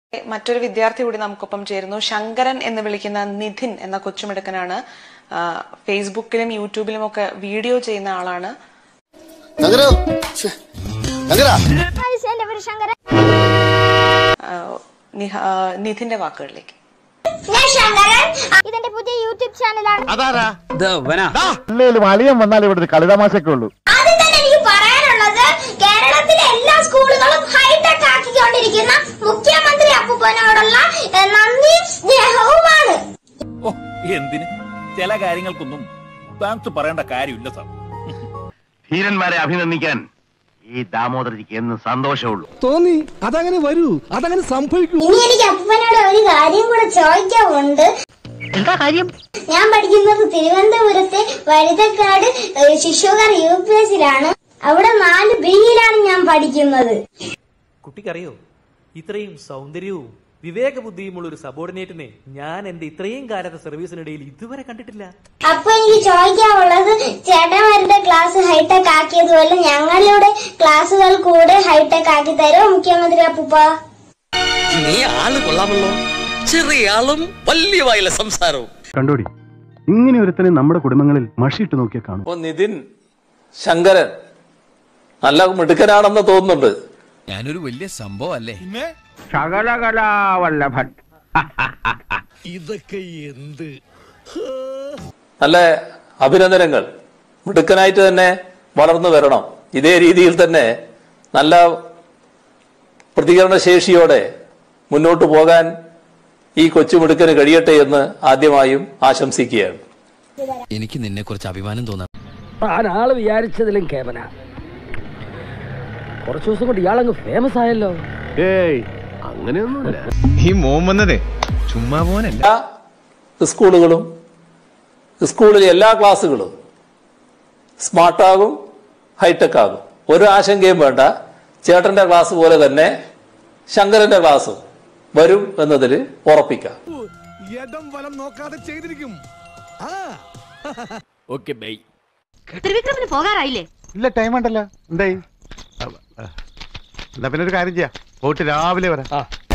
മറ്റൊരു വിദ്യാർത്ഥി കൂടി നമുക്കൊപ്പം ചേരുന്നു ശങ്കരൻ എന്ന് വിളിക്കുന്ന നിധിൻ എന്ന കൊച്ചുമിടുക്കനാണ് ആ, ഫേസ്ബുക്കിലും യൂട്യൂബിലും ഒക്കെ വീഡിയോ ചെയ്യുന്ന ആളാണ് ശങ്കരോ ശ്ശെ, ശങ്കരാ എന്റെ പേര് ശങ്കരൻ ആ, നിഹ- ആ, നിധിന്റെ വാക്കുകളിലേക്ക് ഞാൻ ശങ്കരൻ ഇതെന്റെ പുതിയ യൂട്യൂബ് ചാനലാണ് അല്ലേലും അളിയൻ വന്നാൽ ഇവിടെ ഒരു കളിതമാശൊക്കെ ഉള്ളൂ ആദ്യം തന്നെ എനിക്ക് പറയാനുള്ളത് കേരളത്തിലെ എല്ലാ സ്കൂളുകളും ഹൈടെക് ആക്കിക്കൊണ്ടിരിക്കുന്ന മുഖ്യമന്ത്രി അപ്പൂപ്പനോടുള്ള ഏ, നന്ദിയും സ്നേഹവുമാണ് ഓ എന്തിന് ചില കാര്യങ്ങൾക്കൊന്നും താങ്ക്സ് പറയേണ്ട കാര്യമില്ല സാർ ധീരന്മാരെ അഭിനന്ദിക്കാൻ ഈ ദാമോദരജിക്ക് എന്ന് സന്തോഷമുള്ളൂ തോന്നി അതങ്ങനെ വരൂ അതങ്ങനെ സംഭവിക്കൂ ഇനി എനിക്ക് അപ്പൂപ്പനോട് ഒരു കാര്യം കൂടെ ചോദിക്കാനുണ്ട് എന്താ കാര്യം ഞാൻ പഠിക്കുന്നത് തിരുവനന്തപുരത്തെ വഴുതക്കാട് ഏ, ശിശുകർ യു പി എസിലാണ് അവിടെ നാല് ബിയിലാണ് ഞാൻ പഠിക്കുന്നത് കുട്ടിക്കറിയോ ഇത്രയും സൗന്ദര്യവും വിവേകബുദ്ധിയുമുള്ള ഒരു സബോർഡിനേറ്റിനെ ഞാൻ എന്റെ ഇത്രയും കാലത്തെ സർവീസിനിടയിൽ ഇതുവരെ കണ്ടിട്ടില്ല അപ്പൊ എനിക്ക് ചോദിക്കാനുള്ളത് ചേട്ടന്മാരുടെ ക്ലാസ് ഹൈടെക് ആക്കിയതുപോലെ ഞങ്ങളുടെ ക്ലാസ്സുകൾ കൂടെ ഹൈടെക് ആക്കി തരുമോ മുഖ്യമന്ത്രി അപ്പൂപ്പ നീ ആള് കൊള്ളാമല്ലോ ചെറിയ ആളും വലിയ വായിലെ സംസാരവും കണ്ടോടി ഇങ്ങനെ ഒരുത്തനെ നമ്മുടെ കുടുംബങ്ങളിൽ മഷിയിട്ട് നോക്കിയാൽ കാണും അപ്പൊ നിതിൻ ശങ്കരൻ നല്ല മിടുക്കനാണെന്ന് തോന്നുന്നുണ്ട് ഞാനൊരു വലിയ സംഭവം അല്ലേ ശകലകലാവല്ലഭൻ ഇതൊക്കെ എന്ത് നല്ല അഭിനന്ദനങ്ങൾ മിടുക്കനായിട്ട് തന്നെ വളർന്നു വരണം ഇതേ രീതിയിൽ തന്നെ നല്ല പ്രതികരണ ശേഷിയോടെ മുന്നോട്ട് പോകാൻ ഈ കൊച്ചു മിടുക്കന് കഴിയട്ടെ എന്ന് ആദ്യമായും ആശംസിക്കുകയാണ് എനിക്ക് നിന്നെ കുറിച്ച് അഭിമാനം തോന്നാം ആള് വിചാരിച്ചതിലും കേവല കുറച്ചു ദിവസം കൊണ്ട് ഇയാളങ്ങ് ഫേമസ് ആയല്ലോ ഏയ് അങ്ങനെയൊന്നുമില്ല ഈ മോൻ വന്നതേ ചുമ്മാ പോനല്ല എല്ലാ സ്കൂളുകളും സ്കൂളിലെ എല്ലാ ക്ലാസ്സുകളും സ്മാർട്ടാകും ഹൈടെക് ആകും ഒരു ആശങ്കയും വേണ്ട ചേട്ടന്റെ ക്ലാസ് പോലെ തന്നെ ശങ്കരന്റെ ക്ലാസ്സും വരും എന്നതിൽ ഉറപ്പിക്കാം ഇടം വലം നോക്കാതെ ചെയ്തിരിക്കും ആ ഓക്കെ ബൈ ത്രിവിക്രമിന് പോകാറായില്ലേ ഇല്ല ടൈം ഉണ്ടല്ലോ എന്തായി എന്നാ പിന്നെ ഒരു കാര്യം ചെയ്യാം പോയിട്ട് രാവിലെ വരാം